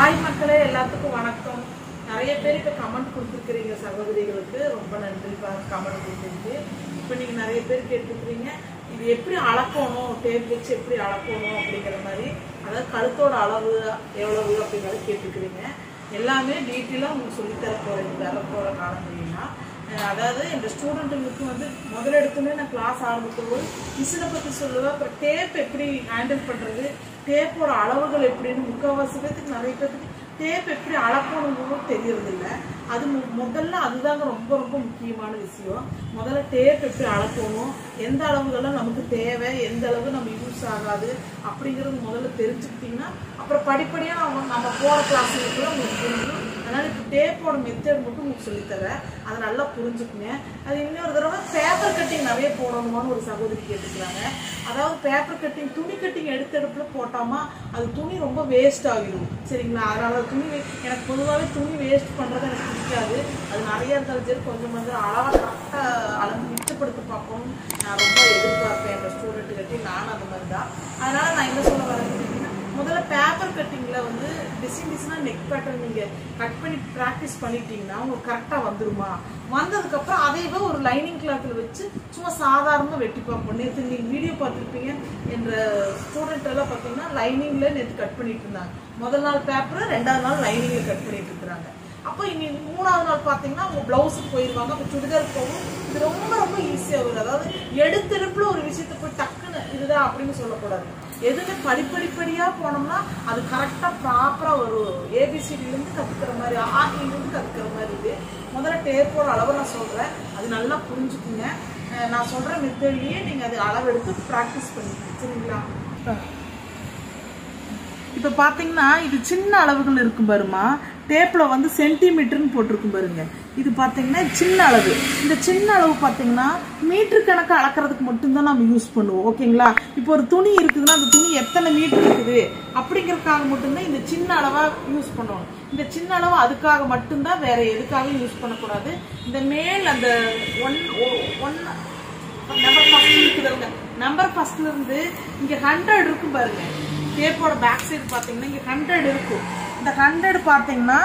hi மக்களே எல்லாத்துக்கும் வணக்கம் நிறைய பேர் இப்போ கமெண்ட் கொடுத்துருக்கிறீங்க சகோதரிகளுக்கு ரொம்ப நன்றி கமெண்ட் கொடுத்துருக்கு இப்போ நீங்கள் நிறைய பேர் கேட்டுருக்கிறீங்க இது எப்படி அளக்கணும் டேப் வச்சு எப்படி அளக்கணும் அப்படிங்கிற மாதிரி அதாவது கழுத்தோட அளவு எவ்வளவு அப்படிங்கிறத கேட்டுருக்கிறீங்க எல்லாமே டீட்டெயிலாக உங்களுக்கு சொல்லித்தர போகிறேன் வர போகிற காலங்களினா அதாவது இந்த ஸ்டூடெண்ட்டுங்களுக்கு வந்து முதல்ல எடுத்தோடனே நான் கிளாஸ் ஆரம்பிக்கும் போது மிஷினை பற்றி சொல்லுவேன் அப்புறம் டேப் எப்படி ஹேண்டில் பண்ணுறது டேப்போட அளவுகள் எப்படின்னு முக்கால்வாசி பேத்துக்கு நிறைய பேத்துக்கு டேப் எப்படி அளக்கணுங்கிறது தெரியறதில்ல அது மு- முதல்ல அதுதாங்க ரொம்ப ரொம்ப முக்கியமான விஷயம் முதல்ல டேப் எப்படி அளக்கணும் எந்த அளவுகள்லாம் நமக்கு தேவை எந்த அளவு நம்ம யூஸ் ஆகாது அப்படிங்கிறது முதல்ல தெரிஞ்சுக்கிட்டிங்கன்னா அப்புறம் படிப்படியாக நம்ம நம்ம போகிற கிளாஸுக்கு உங்களுக்கு புரியும் அதனால இப்போ டேப்போட மெத்தட் மட்டும் உங்களுக்கு சொல்லித்தரேன் அதை நல்லா புரிஞ்சுக்குங்க அது இன்னொரு தடவை பேப்பர் கட்டிங் நிறைய போடணுமான்னு ஒரு சகோதரி கேட்டுக்கிறாங்க அதாவது பேப்பர் கட்டிங் துணி கட்டிங் எடுத்த இடத்துல போட்டாமா அது துணி ரொம்ப வேஸ்ட் ஆகிடும் சரிங்களா அதனால துணி வே- எனக்கு பொதுவாகவே துணி வேஸ்ட் பண்ணுறது எனக்கு பிடிக்காது அது நிறைய இருந்தாலும் சரி கொஞ்சம் கொஞ்சம் அளவாக கரெக்டாக அளந்து மிச்சப்படுத்த பார்க்கணும் நான் ரொம்ப எதிர்பார்ப்பேன் என் ஸ்டூடெண்ட் கட்டி நானும் அந்த மாதிரி தான் அதனால நான் என்ன சொல்ல வரேன் அப்படின்னா, முதல்ல பேப்பர் கட்டிங்கில் வந்து டிசைன் டிசைனாக நெக் பேட்டர்ன் நீங்கள் கட் பண்ணி ப்ராக்டிஸ் பண்ணிட்டீங்கன்னா உங்களுக்கு கரெக்டாக வந்துருமா வந்ததுக்கப்புறம் அதையவே ஒரு லைனிங் கிளாத்தில் வச்சு சும்மா சாதாரணமாக வெட்டி பார்ப்போம் நேற்று நீங்கள் வீடியோ பார்த்துருப்பீங்க என்ற ஸ்டூடெண்ட் எல்லாம் பார்த்தீங்கன்னா லைனிங்கில் நேற்று கட் பண்ணிட்டு இருந்தாங்க முதல் நாள் பேப்பரை ரெண்டாவது நாள் லைனிங்கில் கட் பண்ணிட்டு இருக்கிறாங்க அப்போ இனி மூணாவது நாள் பார்த்தீங்கன்னா அவங்க ப்ளவுஸுக்கு போயிடுவாங்க அப்போ சுடிதார் போகும் இது ரொம்ப ரொம்ப ஈஸியாக வரும் அதாவது எடுத்திருப்புல ஒரு விஷயத்தை போய் டக்குன்னு இதுதான் அப்படின்னு சொல்லக்கூடாது எதுவுமே படிப்படிப்படியாக போனோம்னா அது கரெக்டாக ப்ராப்பராக வரும் ஏபிசிடிலேருந்து கற்றுக்கிற மாதிரி ஆர்டிலேருந்து கற்றுக்கிற மாதிரி இது முதல்ல டேப்போட அளவை நான் சொல்கிறேன் அது நல்லா புரிஞ்சுக்குங்க அஹ் நான் சொல்கிற மெத்தட்லேயே நீங்கள் அது அளவெடுத்து ப்ராக்டிஸ் பண்ணிக்கணும் சரிங்களா இப்போ பார்த்தீங்கன்னா இது சின்ன அளவுகள் இருக்கும் பாருமா டேப்பில் வந்து சென்டிமீட்டர்னு போட்டிருக்கும் பாருங்க இது பார்த்தீங்கன்னா சின்ன அளவு இந்த சின்ன அளவு பார்த்தீங்கன்னா மீட்டர் கணக்கு அளக்கிறதுக்கு மட்டும்தான் நம்ம யூஸ் பண்ணுவோம் ஓகேங்களா இப்போ ஒரு துணி இருக்குதுன்னா அந்த துணி எத்தனை மீட்டர் இருக்குது அப்படிங்கறதுக்காக மட்டும்தான் இந்த சின்ன அளவாக யூஸ் பண்ணுவோம் இந்த சின்ன அளவு அதுக்காக மட்டும்தான் வேற எதுக்காகவும் யூஸ் பண்ணக்கூடாது இந்த மேல் அந்த ஒன் ஒன் நம்பர் ஃபர்ஸ்ட் இருக்குதுங்க நம்பர் ஃபர்ஸ்ட்ல இருந்து இங்க ஹண்ட்ரட் இருக்கும் பாருங்க டேப்போட பேக் சைடு பாத்தீங்கன்னா இங்க ஹண்ட்ரட் இருக்கும் இந்த ஹண்ட்ரட் பாத்தீங்கன்னா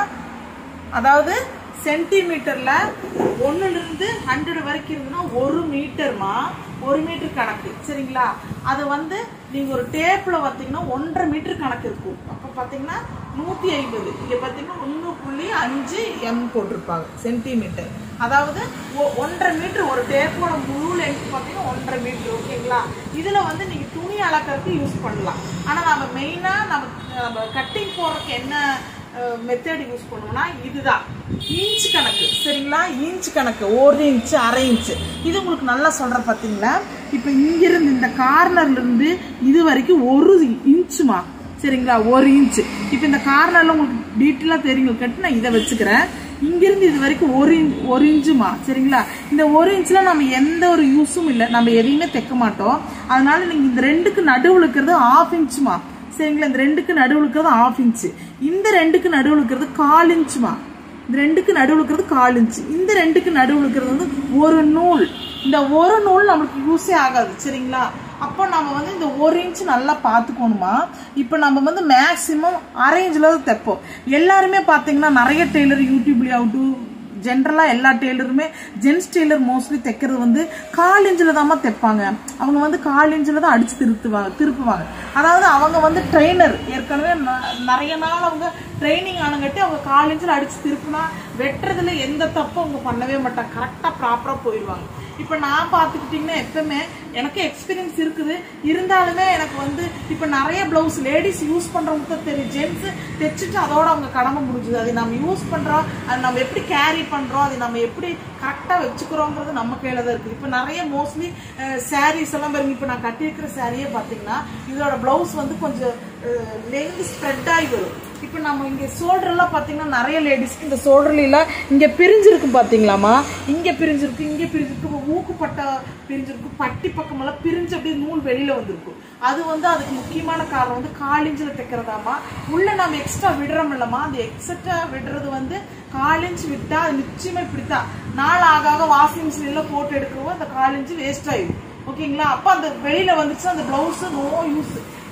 அதாவது சென்டிமீட்டர்ல ஒண்ணுல இருந்து ஹண்ட்ரட் வரைக்கும் இருந்ததுன்னா ஒரு மீட்டர்மா ஒரு மீட்டர் கணக்கு சரிங்களா அது வந்து நீங்க ஒரு டேப்ல பாத்தீங்கன்னா ஒன்றரை மீட்டர் கணக்கு இருக்கும் அப்ப பாத்தீங்கன்னா நூத்தி ஐம்பது இங்க பாத்தீங்கன்னா ஒண்ணு புள்ளி அஞ்சு எம் போட்டிருப்பாங்க சென்டிமீட்டர் அதாவது ஒ- ஒன்றரை மீட்டர் ஒரு டேப்போட முழு லென்த் பாத்தீங்கன்னா ஒன்றரை மீட்டர் ஓகேங்களா இதுல வந்து நீங்க துணி அளக்கறதுக்கு யூஸ் பண்ணலாம் ஆனா நம்ம மெயினா நம்ம நம்ம கட்டிங் போடுறதுக்கு என்ன மெத்தட் யூஸ் பண்ணுவோம்னா இதுதான் இன்ச் கணக்கு சரிங்களா இன்ச் கணக்கு ஒரு இன்ச் அரை இன்ச் இது உங்களுக்கு நல்லா சொல்றேன் பாத்தீங்களா இப்போ இங்கிருந்து இந்த கார்னர்ல இருந்து இது வரைக்கும் ஒரு இன்ச்சுமா சரிங்களா ஒரு இன்ச் இப்போ இந்த கார்னர்ல உங்களுக்கு டீட்டெயிலாக தெரியுங்க கட்டு நான் இதை வச்சுக்கிறேன் இங்கிருந்து இது வரைக்கும் ஒரு இன்ச் ஒரு இன்ச்சுமா சரிங்களா இந்த ஒரு இன்ச்ல நம்ம எந்த ஒரு யூஸும் இல்லை நம்ம எதையுமே தைக்க மாட்டோம் அதனால நீங்க இந்த ரெண்டுக்கு நடுவில் இருக்கிறது ஆஃப் இன்ச்சுமா சரிங்களா இந்த ரெண்டுக்கு நடுவில் இருக்கிறது ஆஃப் இன்ச்சு இந்த ரெண்டுக்கு நடுவில் இருக்கிறது கால் இன்ச்சுமா இந்த ரெண்டுக்கு நடுவில் இருக்கிறது கால் இன்ச்சு இந்த ரெண்டுக்கு நடுவில் இருக்கிறது வந்து ஒரு நூல் இந்த ஒரு நூல் நம்மளுக்கு யூஸே ஆகாது சரிங்களா அப்போ நம்ம வந்து இந்த ஒரு இன்ச் நல்லா பார்த்துக்கணுமா இப்போ நம்ம வந்து மேக்ஸிமம் அரை இன்ச்சில் தான் தைப்போம் எல்லாருமே பார்த்தீங்கன்னா நிறைய டெய்லர் யூடியூப்லேயே ஆகட்டும் ஜென்ரலாக எல்லா டெய்லருமே ஜென்ஸ் டெய்லர் மோஸ்ட்லி தைக்கிறது வந்து கால் இன்ச்சில் தாம்மா தைப்பாங்க அவங்க வந்து கால் இன்ச்சில் தான் அடித்து திருத்துவாங்க திருப்புவாங்க அதாவது அவங்க வந்து ட்ரெயினர் ஏற்கனவே ந- நிறைய நாள் அவங்க ட்ரைனிங் ஆனங்காட்டி அவங்க கால் இன்ச்சில் அடித்து திருப்புனா வெட்டுறதுல எந்த தப்பும் அவங்க பண்ணவே மாட்டாங்க கரெக்டாக ப்ராப்பராக போயிடுவாங்க இப்போ நான் பார்த்துக்கிட்டிங்கன்னா எப்பவுமே எனக்கு எக்ஸ்பீரியன்ஸ் இருக்குது இருந்தாலுமே எனக்கு வந்து இப்போ நிறைய ப்ளவுஸ் லேடிஸ் யூஸ் பண்ணுறவங்க தான் தெரியும் ஜென்ஸ் தைச்சிட்டு அதோட அவங்க கடமை முடிஞ்சுது அதை நம்ம யூஸ் பண்ணுறோம் அது நம்ம எப்படி கேரி பண்ணுறோம் அதை நம்ம எப்படி கரெக்டாக வச்சுக்கிறோங்கிறது நம்ம கையில் தான் இருக்குது இப்போ நிறைய மோஸ்ட்லி சாரீஸ் எல்லாம் பாருங்க இப்போ நான் கட்டியிருக்கிற சாரியே பார்த்தீங்கன்னா இதோட ப்ளவுஸ் வந்து கொஞ்சம் லெங்க் ஸ்ப்ரெட் ஆகி வரும் இப்போ நம்ம இங்கே ஷோல்டர்லாம் பார்த்தீங்கன்னா நிறைய லேடிஸ்க்கு இந்த ஷோல்டர்லாம் இங்கே பிரிஞ்சிருக்கும் பார்த்தீங்களாமா இங்கே பிரிஞ்சிருக்கு இங்கே பிரிஞ்சிருக்கு இப்போ ஊக்குப்பட்டை பிரிஞ்சிருக்கு பட்டி பக்கமெல்லாம் பிரிஞ்சு அப்படியே நூல் வெளியில வந்திருக்கும் அது வந்து அதுக்கு முக்கியமான காரணம் வந்து காலிஞ்சில் தைக்கிறதாமா உள்ள நம்ம எக்ஸ்ட்ரா விடுறோம் இல்லம்மா அந்த எக்ஸ்ட்ரா விடுறது வந்து காலிஞ்சு விட்டா அது நிச்சயமா இப்படித்தான் நாள் ஆக ஆக வாஷிங் மிஷின்ல போட்டு எடுக்கிறவோ அந்த காலிஞ்சு வேஸ்ட் ஆயிடும் ஓகேங்களா அப்ப அந்த வெளியில வந்துச்சு அந்த பிளவுஸ் நோ யூஸ்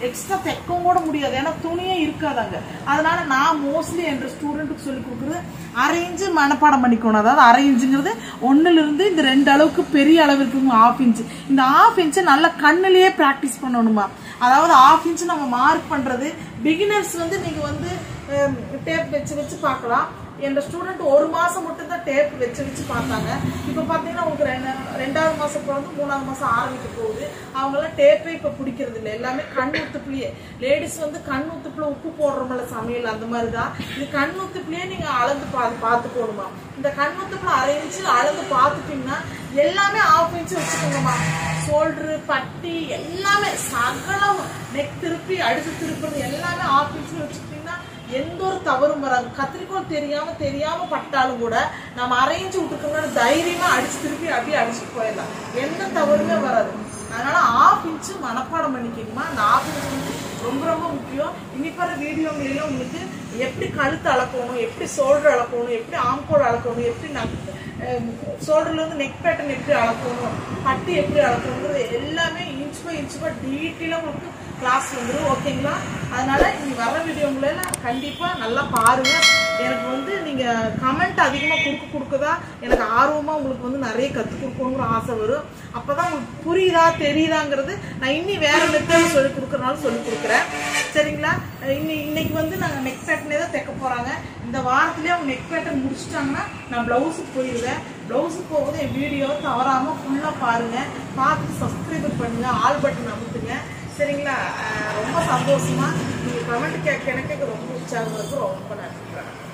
எக்ஸ்ட்ரா தைக்கவும் கூட முடியாது ஏன்னா துணியே இருக்காதாங்க அதனால நான் மோஸ்ட்லி என் ஸ்டூடெண்ட்டுக்கு சொல்லி கொடுக்குறது அரை இன்ச்சு மனப்பாடம் பண்ணிக்கணும் அதாவது அரை இன்ச்சுங்கிறது ஒண்ணுல இருந்து இந்த ரெண்டு அளவுக்கு பெரிய அளவு இருக்குங்க ஆஃப் இன்ச்சு இந்த ஆஃப் இன்ச்சு நல்லா கண்ணுலயே ப்ராக்டிஸ் பண்ணணுமா அதாவது ஆஃப் இன்ச் நம்ம மார்க் பண்றது பிகினர்ஸ் வந்து நீங்க வந்து டேப் வச்சு வச்சு பார்க்கலாம் என் ஸ்டூடெண்ட் ஒரு மாசம் மட்டும் தான் டேப் வச்சு வச்சு பார்த்தாங்க இப்போ பார்த்தீங்கன்னா உங்களுக்கு ரெண்டு ரெண்டாவது மாசம் பிறந்து மூணாவது மாசம் ஆரம்பிக்க போகுது அவங்களாம் டேப்பே இப்போ பிடிக்கிறது இல்லை எல்லாமே கண் ஊத்துப்புலயே லேடிஸ் வந்து கண் ஊத்துப்புல உப்பு போடுறோம்ல சமையல் அந்த மாதிரி தான் இது கண் ஊத்துப்புலயே நீங்க அளந்து பார்த்து பார்த்து போடுமா இந்த கண் ஊத்துப்புல அரை இன்ச்சு அளந்து பார்த்துட்டீங்கன்னா எல்லாமே ஆஃப் இன்ச்சு வச்சுக்கோங்கம்மா ஷோல்டரு பட்டி எல்லாமே சகலம் நெக் திருப்பி அடுத்து திருப்புறது எல்லாமே ஆஃப் இன்ச்சு வச்சுக்கிட்டீங்கன்னா எந்த ஒரு தவறும் வராது கத்திரிக்கோள் தெரியாம தெரியாம பட்டாலும் கூட நம்ம அரைஞ்சு விட்டுக்கோங்க தைரியமா அடிச்சு திருப்பி அப்படியே அடிச்சுட்டு போயிடலாம் எந்த தவறுமே வராது அதனால ஆஃப் இன்ச்சு மனப்பாடம் பண்ணிக்கணுமா அந்த ஆஃப் இன்ச் வந்து ரொம்ப ரொம்ப முக்கியம் இனிப்பற வீடியோங்களில உங்களுக்கு எப்படி கழுத்து அளக்கணும் எப்படி ஷோல்டர் அளக்கணும் எப்படி ஆம்கோல் அளக்கணும் எப்படி ஷோல்டர்ல இருந்து நெக் பேட்டர்ன் எப்படி அளக்கணும் பட்டு எப்படி அளக்கணுங்கிறது எல்லாமே இன்ச் பை இன்ச் பை டீட்டெயிலாக உங்களுக்கு கிளாஸ் வந்துடும் ஓகேங்களா அதனால இனி வர வீடியோங்கள கண்டிப்பா நல்லா பாருங்க எனக்கு வந்து நீங்க கமெண்ட் அதிகமா கொடுக்க கொடுக்கதா எனக்கு ஆர்வமா உங்களுக்கு வந்து நிறைய கற்றுக் கொடுக்கணுங்கிற ஆசை வரும் அப்பதான் உங்களுக்கு புரியுதா தெரியுதாங்கிறது நான் இன்னி வேற மெத்தட் சொல்லி கொடுக்கறனாலும் சொல்லி கொடுக்குறேன் சரிங்களா இன்னி இன்னைக்கு வந்து நாங்கள் நெக் பேட்டர்னே தான் தைக்க போறாங்க இந்த வாரத்திலேயே அவங்க நெக் பேட்டர்ன் முடிச்சிட்டாங்கன்னா நான் பிளவுஸுக்கு போயிடுவேன் பிளவுஸுக்கு போகும்போது என் வீடியோ தவறாம ஃபுல்லா பாருங்க பார்த்துட்டு சப்ஸ்கிரைபர் பண்ணுங்க ஆல் பட்டன் அமுத்துங்க சரிங்களா அஹ் ரொம்ப சந்தோஷமா நீங்க கமெண்ட் கேட்க எனக்கு ரொம்ப உற்சாகம் இருக்கு ரொம்ப நன்றி